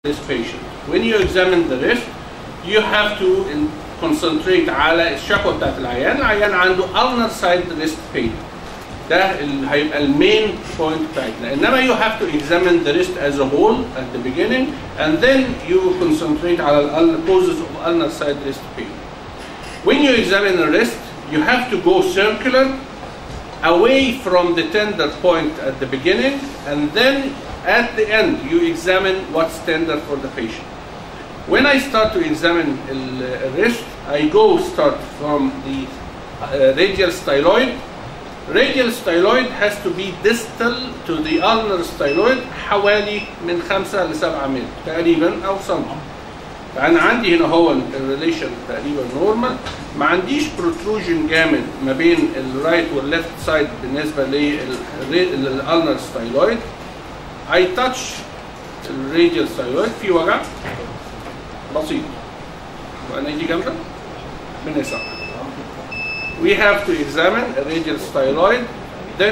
this patient. When you examine the wrist, you have to in- concentrate على الشكوى بتاعت العيان، العيان عنده ulnar side wrist pain. ده ال- هيبقى المين بوينت بتاعتنا، انما you have to examine the wrist as a whole at the beginning and then you concentrate على ال causes of ulnar side wrist pain. When you examine the wrist, you have to go circular away from the tender point at the beginning and then at the end you examine what's tender for the patient. When I start to examine the wrist, I go start from the uh, radial styloid. Radial styloid has to be distal to the ulnar styloid حوالي من 5 ل 7 متر تقريبا او سنتي. فانا عندي هنا هو الريليشن تقريبا نورمال ما عنديش بروتروجن جامد ما بين الرايت والليفت سايد بالنسبه للالنر ستايلويد اي تاتش الراديال ستايلويد في وجع بسيط وانا دي جامده بنسع we have to examine a radial styloid then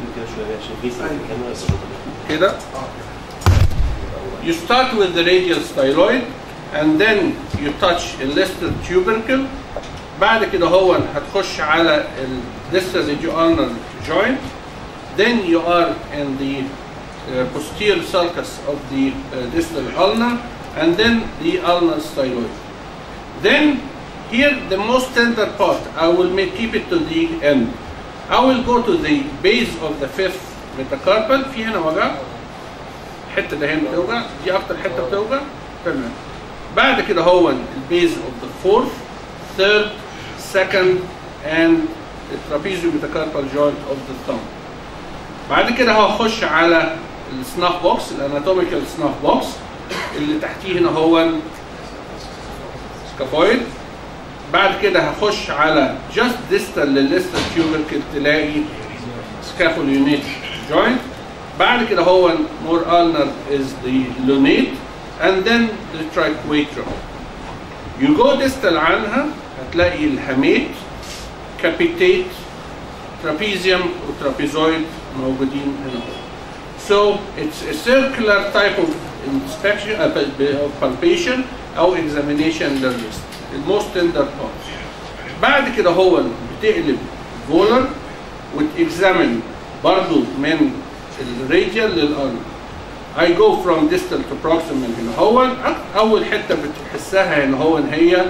كده you start with the radial styloid and then you touch a lesser tubercle بعد كده هو هتخش على ال distal ulnar joint then you are in the uh, posterior sulcus of the uh, distal ulnar and then the ulnar styloid then here the most tender part I will make, keep it to the end I will go to the base of the fifth metacarpal في هنا وجع الحته ده هنا بتوجع دي اكتر حته بتوجع تمام بعد كده هو البيز اوف ذا فورث ثيرد سكند اند الترابيزيو ميتاكاربال جوينت اوف ذا ثumb بعد كده هخش على السناف بوكس الاناتوميكال سناف بوكس اللي تحتيه هنا هو سكافويد بعد كده هخش على جاست ديستال للليستال تيوبركل تلاقي سكافوليونيت جوينت بعد كده هو more ulnar is the lunate and then the triquetrum. You go distal عنها هتلاقي الهاميت capitate trapezium وtrapezoid موجودين هنا. So it's a circular type of inspection uh, of palpation أو examination للwrist. The most tender part. بعد كده هو بتقلب فولر وتexamine برضو من الراديال للارم I go from distal to proximal هنا هو اول حته بتحسها هنا هو هي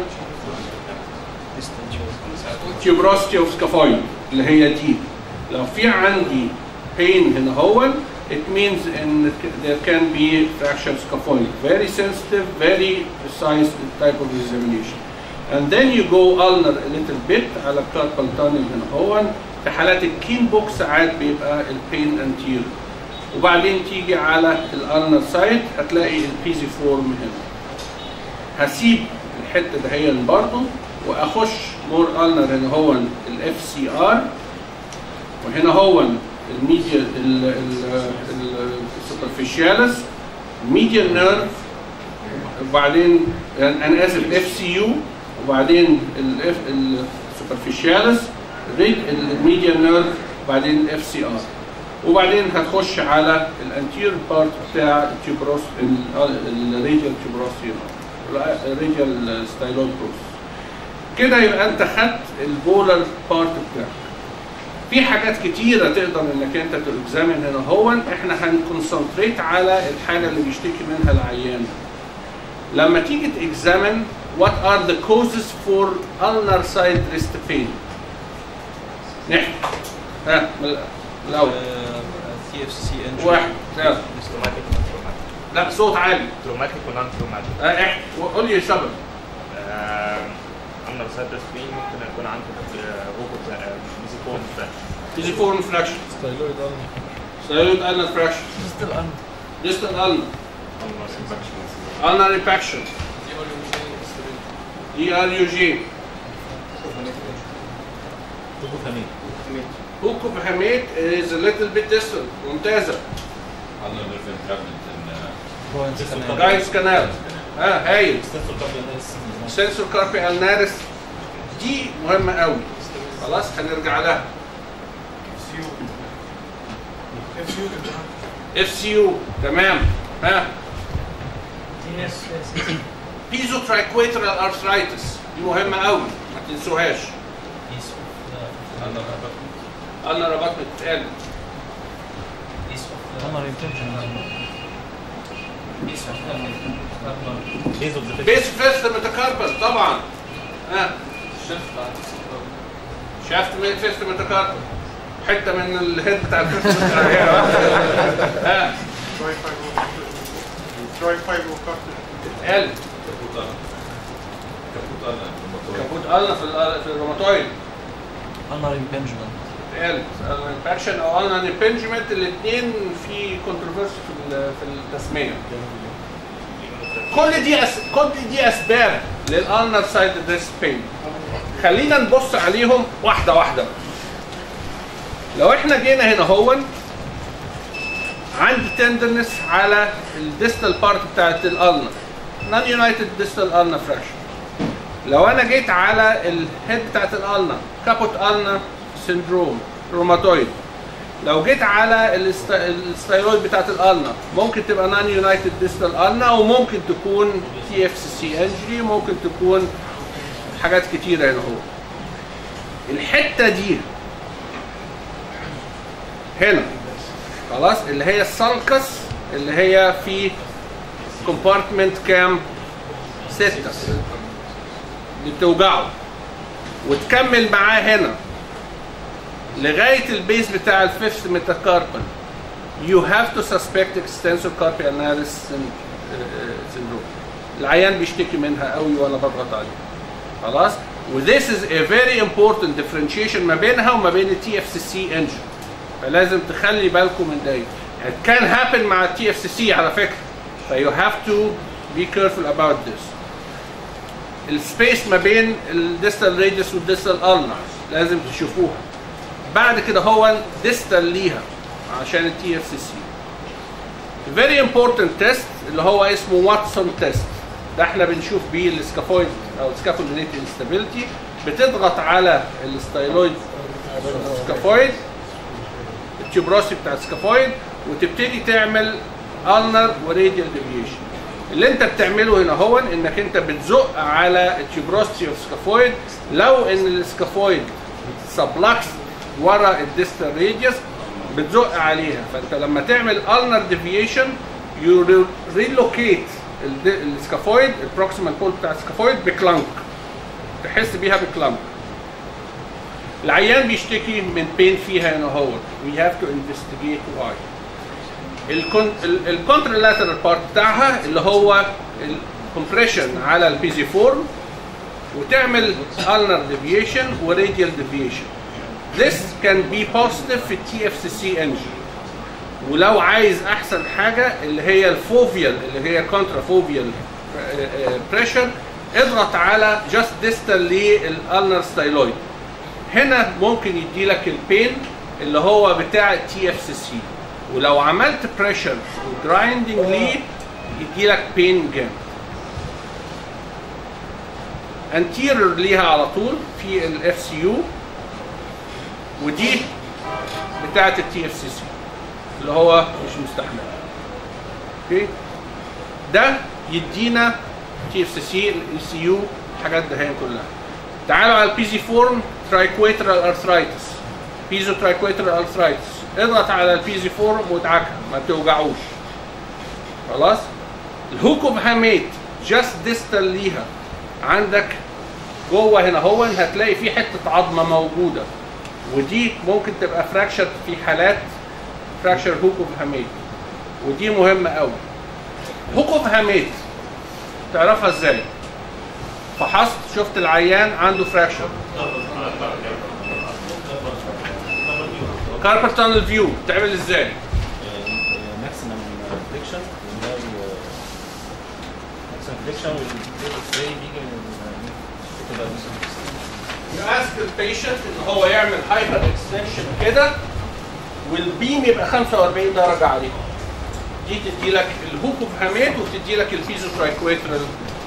tuberosity of scaphoid اللي هي دي لو في عندي pain هنا هو it means ان there can be fracture scaphoid very sensitive very precise type of examination and then you go ulnar a little bit على carpal tunnel هنا هو في حالات الكين بوك ساعات بيبقى البين انتير وبعدين تيجي على الالنر سايد هتلاقي البيزي فورم هنا هسيب الحته دهيا برضه واخش مور النر هنا هو الاف سي ار وهنا هو الميديا السوبرفيشالس الميديال نيرف وبعدين انا اسف الاف سي يو وبعدين الاف السوبرفيشالس الميديال نيرف وبعدين الاف سي ار وبعدين هتخش على الانتير بارت بتاع التيوبروس الراديال تيوبروس الراديال ستايلويد بروس كده يبقى انت خدت البولر بارت بتاعك في حاجات كتيره تقدر انك انت تكزامن هنا هو احنا هنكونسنتريت على الحاجه اللي بيشتكي منها العيان لما تيجي تكزامن what are the causes for ulnar side wrist pain نحكي ها الاول سي اف سي انجري واحد لا تروماتيك لا صوت عالي تروماتيك ونان تروماتيك اه احكي وقول لي سبب عندنا مسدس فين ممكن يكون عنده روبوت ميزيفون تيزيفورم فراكشن ستايلويد ستايلويد النر فراكشن ديستال ان ديستال النر النر ريباكشن دي ار يو جي هوكو فهميت is a little bit distal ممتازه عندنا different fragment in جايز كانال ها هايل سنسور كاربي النارس دي مهمه قوي خلاص هنرجع لها اف سي يو تمام ها Yes, yes, yes. بيزو ترايكويترال ارثرايتس دي مهمه قوي ما تنسوهاش Piece of the- انا ربطت قلنا رباط بتتقال piece of the- Ulnar impingement. piece of the- بيز اوف ذا بيس فيست ميتاكاربال طبعا ها شافت من فيست ميتاكاربال حته من الهيد بتاع الفيست ها اتقال كابوت انا كابوت انا كابوت قلنا في ال- في الروماتويد Ulnar impingement. اتقال انفكشن او قلنا امبنجمنت الاثنين في كونتروفيرسي في ال- في التسميه كل دي أس... كل دي اسباب للالنر سايد ديسك بين خلينا نبص عليهم واحده واحده لو احنا جينا هنا هون عندي تندرنس على الديستال بارت بتاعت الالنر نون يونايتد ديستال النر فراكشن لو انا جيت على الهيد بتاعت الالنر كابوت النر سيندروم روماتويد لو جيت على الست- الستايرويد بتاعت الالنا ممكن تبقى نون يونايتد ديستال النا وممكن تكون تي اف سي سي انجري ممكن تكون حاجات كتيره هنا هو الحته دي هنا خلاص اللي هي السالكس اللي هي في كومبارتمنت كام ستة اللي بتوجعه وتكمل معاه هنا لغايه البيس بتاع الفيفث ميتاكاربال you have to suspect extensor carpionaris syn- uh, syndrome العيان بيشتكي منها قوي وانا بضغط عليه خلاص و this is a very important differentiation ما بينها وما بين التي اف سي سي انجن فلازم تخلي بالكم من ده it can happen مع التي اف سي سي على فكره ف you have to be careful about this السبيس ما بين الديستال راديوس والديستال النر لازم تشوفوها بعد كده هو ديستال ليها عشان التي اف سي سي فيري امبورتنت تيست اللي هو اسمه واتسون تيست ده احنا بنشوف بيه السكافويد او السكافولينيت انستابيلتي بتضغط على الستايلويد سكافويد التيوبروسي بتاع السكافويد وتبتدي تعمل النر وراديال ديفيشن اللي انت بتعمله هنا هو انك انت بتزق على التيوبروسي اوف سكافويد لو ان السكافويد سبلاكس ورا الديستال راديوس بتزق عليها فانت لما تعمل النر ديفيشن يو ريلوكيت السكافويد البروكسيمال بول بتاع السكافويد بكلانك تحس بيها بكلانك العيان بيشتكي من بين فيها هنا هو وي هاف تو انفستيجيت واي الكونترلاترال بارت بتاعها اللي هو الكompression على البيزي فورم وتعمل ulnar deviation وراديال deviation This can be positive في التي اف سي سي engine ولو عايز احسن حاجه اللي هي الفوفيال اللي هي كونترا فوفيال بريشر اضغط على جاست ديستال للالنر ستايلويد هنا ممكن يدي لك البين اللي هو بتاع التي اف سي سي ولو عملت بريشر وجرايندنج ليه يدي لك بين جامد انتيريور ليها على طول في الاف سي يو ودي بتاعت التي اف سي سي اللي هو مش مستحمل اوكي ده يدينا تي اف سي سي الاي سي يو الحاجات ده هي كلها تعالوا على البي زي فورم ترايكويترال ارثرايتس بيزو ترايكويترال ارثرايتس اضغط على البي زي فورم وادعكها ما بتوجعوش خلاص الهوك اوف هاميت جاست ديستال ليها عندك جوه هنا هو هتلاقي في حته عظمه موجوده ودي ممكن تبقى فراكشر في حالات فراكشر هوك اوف هاميت ودي مهمه قوي هوك اوف هاميت تعرفها ازاي فحصت شفت العيان عنده فراكشر كاربر تانل فيو تعمل ازاي ماكسيمم فليكشن ماكسيمم فليكشن والازاي بيجي من كده You ask the patient ان هو يعمل هايبر اكستنشن كده والبيم يبقى 45 درجه عليه دي تدي لك الهوك اوف هاميت وتدي لك الفيزو ترايكويترال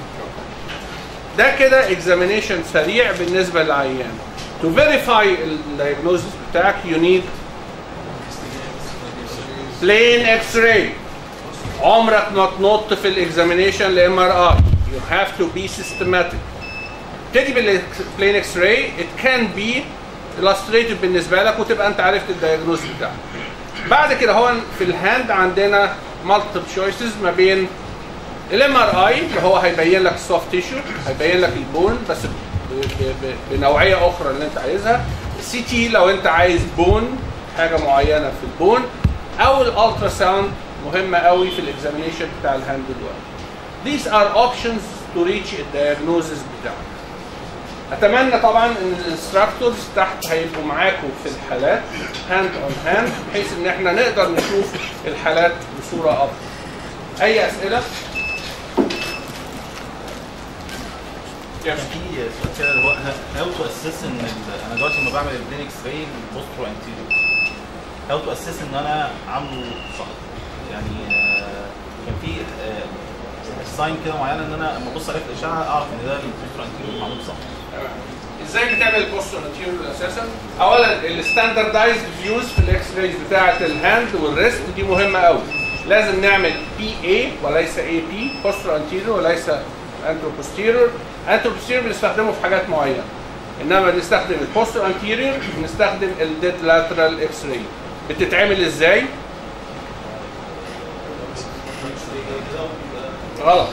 ده كده اكزامينيشن سريع بالنسبه للعيان تو فيريفاي الدايجنوزس بتاعك يو نيد plain x-ray عمرك ما تنط في الاكزامينيشن لام ار اي يو هاف تو بي سيستماتيك تيجي بالبلين اكس راي ات كان بي illustrated بالنسبه لك وتبقى انت عرفت الدايجنوز بتاعك بعد كده هو في الهاند عندنا مالتيبل تشويسز ما بين الام ار اي اللي هو هيبين لك السوفت تيشو هيبين لك البون بس ب- ب- ب- بنوعيه اخرى اللي انت عايزها السي تي لو انت عايز بون حاجه معينه في البون او الالترا ساوند مهمه قوي في الاكزامينيشن بتاع الهاند دلوقتي These are options to reach a diagnosis بتاعك اتمنى طبعا ان الانستراكتورز تحت هيبقوا معاكم في الحالات هاند اون هاند بحيث ان احنا نقدر نشوف الحالات بصوره افضل اي اسئله كان في سؤال كده اللي هو هاو تو اسس ان ال- انا دلوقتي لما بعمل البلين اكس راي البوسترو انتيريور هاو تو اسس ان انا عامله صح يعني آه، كان في ساين كده معينه ان انا لما ابص عليه في الاشعه اعرف ان ده البوسترو انتيريور معمول صح ازاي بتعمل البوست ماتيريال اساسا اولا الستاندردايزد فيوز في الاكس رايز بتاعه الهاند والريست دي مهمه قوي لازم نعمل بي اي وليس اي بي بوستر انتيريور وليس انترو بوستيريور انترو بوستيريور بنستخدمه في حاجات معينه انما بنستخدم البوستر انتيريور بنستخدم الديد لاترال اكس راي بتتعمل ازاي غلط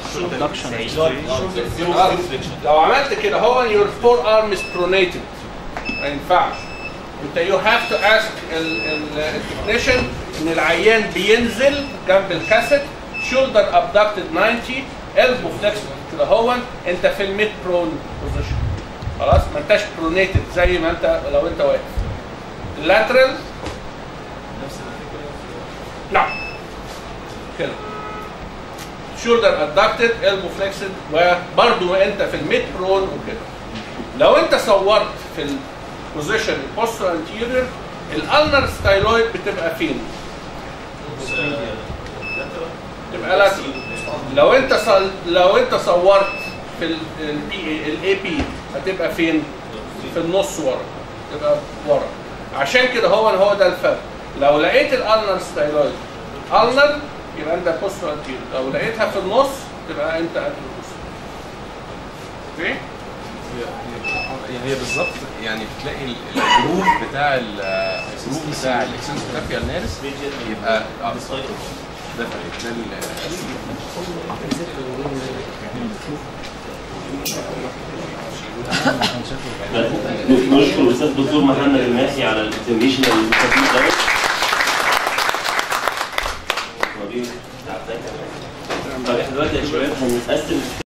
لو عملت كده هو your forearm is pronated ما ينفعش انت you have to ask التكنيشن ان العيان بينزل جنب الكاسيت shoulder abducted 90 elbow flexed كده هو انت في الميد برون بوزيشن خلاص ما انتش pronated زي ما انت لو انت واقف lateral نفس الفكره نعم كده شولدر ادكتد elbow flexed وبرضه انت في الميد برون وكده لو انت صورت في البوزيشن البوستر انتيريور الالنر ستايلويد بتبقى فين؟ تبقى لاترال لو انت صل... لو انت صورت في البي الاي بي هتبقى فين؟ في النص ورا تبقى ورا عشان كده هو هو ده الفرق لو لقيت الالنر ستايلويد النر يبقى انت بوستر انتيريور لو لقيتها في النص تبقى انت انترو اوكي يعني هي بالظبط يعني بتلاقي ال- الجروف بتاع ال- الجروف بتاع الاكسنسوفيال نيرس يبقى اه بالظبط ده فرق. ده ال- نشكر الاستاذ الدكتور محمد الماحي على الاكزاميشن الخفيف ده طب احنا دلوقتي يا شباب هنقسم